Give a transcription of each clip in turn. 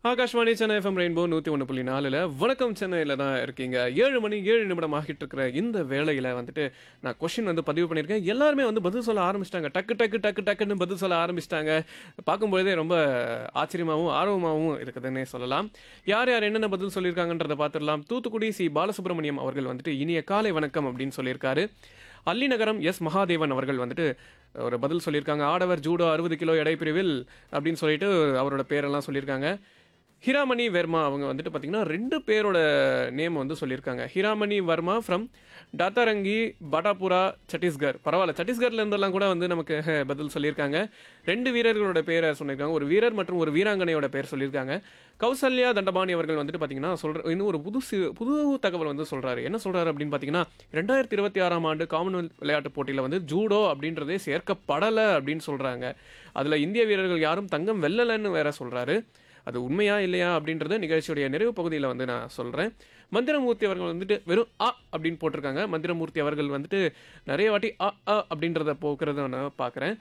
Akashvani Chennai FM rainbow நூற்றி ஒன்று புள்ளி நாலில் வணக்கம் சென்னையில் தான் இருக்கீங்க ஏழு மணி ஏழு நிமிடம் ஆகிட்டு இருக்கிற இந்த வேளையில் வந்துட்டு நான் கொஷின் வந்து பதிவு பண்ணியிருக்கேன் எல்லாருமே வந்து பதில் சொல்ல ஆரம்பிச்சிட்டாங்க டக்கு டக்கு டக்கு டக்குன்னு பதில் சொல்ல ஆரம்பிச்சிட்டாங்க பார்க்கும்பொழுதே ரொம்ப ஆச்சரியமாகவும் ஆர்வமாகவும் இருக்குதுன்னே சொல்லலாம் யார் யார் என்னென்ன பதில் சொல்லியிருக்காங்கன்றதை பார்த்துடலாம் தூத்துக்குடி சி பாலசுப்ரமணியம் அவர்கள் வந்துட்டு இனிய காலை வணக்கம் அப்படின்னு சொல்லியிருக்காரு அல்லிநகரம் எஸ் மகாதேவன் அவர்கள் வந்துட்டு ஒரு பதில் சொல்லியிருக்காங்க ஆடவர் ஜூடோ அறுபது கிலோ எடை பிரிவில் அப்படின்னு சொல்லிட்டு அவரோட பேரெல்லாம் சொல்லியிருக்காங்க ஹிராமணி வர்மா அவங்க வந்துட்டு பார்த்தீங்கன்னா ரெண்டு பேரோட நேம் வந்து சொல்லியிருக்காங்க ஹிராமணி வர்மா ஃப்ரம் டாத்தாரங்கி படாபுரா சத்தீஸ்கர் பரவாயில்ல சத்தீஸ்கர்ல இருந்தெல்லாம் கூட வந்து நமக்கு அஹ், பதில் சொல்லியிருக்காங்க ரெண்டு வீரர்களோட பேரை சொல்லியிருக்காங்க ஒரு வீரர் மற்றும் ஒரு வீராங்கனையோட பேர் சொல்லியிருக்காங்க கௌசல்யா தண்டபாணி அவர்கள் வந்துட்டு பார்த்தீங்கன்னா சொல்ற இன்னும் ஒரு புது சி- புது தகவல் வந்து சொல்றாரு என்ன சொல்றாரு அப்படின்னு பார்த்தீங்கன்னா ரெண்டாயிரத்தி இருபத்தி ஆறாம் ஆண்டு காமன்வெல்த் விளையாட்டுப் போட்டியில் வந்து ஜூடோ அப்படின்றதே சேர்க்கப்படலை அப்படின்னு சொல்றாங்க அதில் இந்திய வீரர்கள் யாரும் தங்கம் வெல்லலைன்னு வேற சொல்றாரு அது உண்மையா இல்லையா அப்படின்றத நிகழ்ச்சியுடைய நிறைவு பகுதியில் வந்து நான் சொல்கிறேன் மந்திரமூர்த்தி அவர்கள் வந்துட்டு வெறும் அ அப்படின்னு போட்டிருக்காங்க மந்திரமூர்த்தி அவர்கள் வந்துட்டு நிறைய வாட்டி அ அ அப்படின்றத போக்குறத நான் பார்க்குறேன்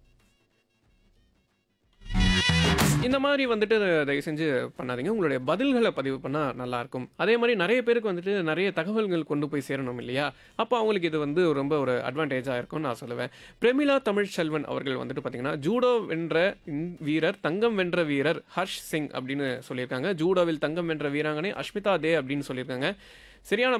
இந்த மாதிரி வந்துட்டு தயவு செஞ்சு பண்ணாதீங்க உங்களுடைய பதில்களை பதிவு பண்ணால் நல்லாயிருக்கும் அதே மாதிரி நிறைய பேருக்கு வந்துட்டு நிறைய தகவல்கள் கொண்டு போய் சேரணும் இல்லையா அப்போ அவங்களுக்கு இது வந்து ரொம்ப ஒரு அட்வான்டேஜாக இருக்கும்னு நான் சொல்லுவேன் பிரமிளா தமிழ் செல்வன் அவர்கள் வந்துட்டு பார்த்தீங்கன்னா ஜூடோ வென்ற இந் வீரர் தங்கம் வென்ற வீரர் ஹர்ஷ் சிங் அப்படின்னு சொல்லியிருக்காங்க ஜூடோவில் தங்கம் வென்ற வீராங்கனை அஷ்மிதா தே அப்படின்னு சொல்லியிருக்காங்க சரியான